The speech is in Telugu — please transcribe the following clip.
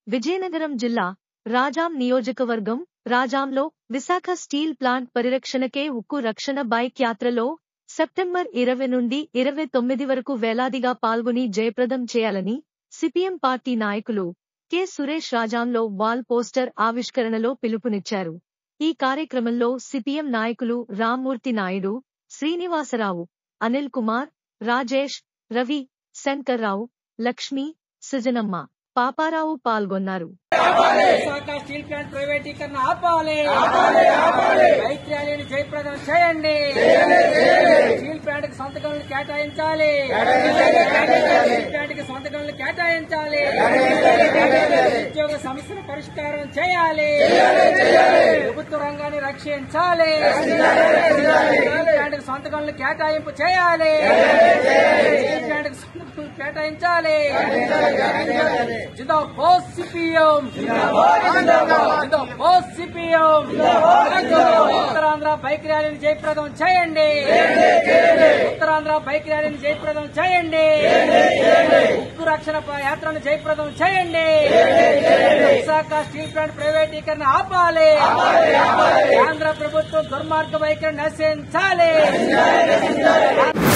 విజయనగరం జిల్లా రాజాం నియోజకవర్గం రాజాంలో విశాఖ స్టీల్ ప్లాంట్ పరిరక్షణకే ఉక్కు రక్షణ బైక్ యాత్రలో సెప్టెంబర్ ఇరవై నుండి ఇరవై తొమ్మిది వరకు వేలాదిగా పాల్గొని జయప్రదం చేయాలని సిపిఎం పార్టీ నాయకులు కె సురేష్ రాజాంలో వాల్ పోస్టర్ ఆవిష్కరణలో పిలుపునిచ్చారు ఈ కార్యక్రమంలో సిపిఎం నాయకులు రామ్మూర్తి నాయుడు శ్రీనివాసరావు అనిల్ కుమార్ రాజేష్ రవి శంకర్రావు లక్ష్మి సుజనమ్మ పాపారావు పాల్గొన్నారు విశాఖ స్టీల్ ప్లాంట్ ప్రైవేటీకరణ ఆపాలి బైక్ ర్యాలీని జయప్రదం చేయండి స్టీల్ ప్లాంట్ కి సొంత గనులు కేటాయించాలి స్టీల్ ప్లాంట్ కి సొంత గనులు కేటాయించాలి ఉద్యోగ సమస్యల పరిష్కారం చేయాలి ప్రభుత్వ రంగాన్ని రక్షించాలి స్టీల్ ప్లాంట్ కి సొంత గనులు కేటాయింపు చేయాలి స్టీల్ ప్లాంట్ కి సొంత గనులు కేటాయించాలి జిందా బాస్ సిపిఎం జిందా బాస్ సిపిఎం ఉత్తరాంధ్ర బైక్ ర్యాలీని జయప్రదం చేయండి ఉత్తరాంధ్ర బైక్ ర్యాలీని జయప్రదం చేయండి ఉక్కు రక్షణ ప- యాత్రను జయప్రదం చేయండి విశాఖ స్టీల్ ప్లాంట్ ప్రైవేటీకరణ ఆపాలి ఆంధ్ర ప్రభుత్వం దుర్మార్గ వైఖరి నశించాలి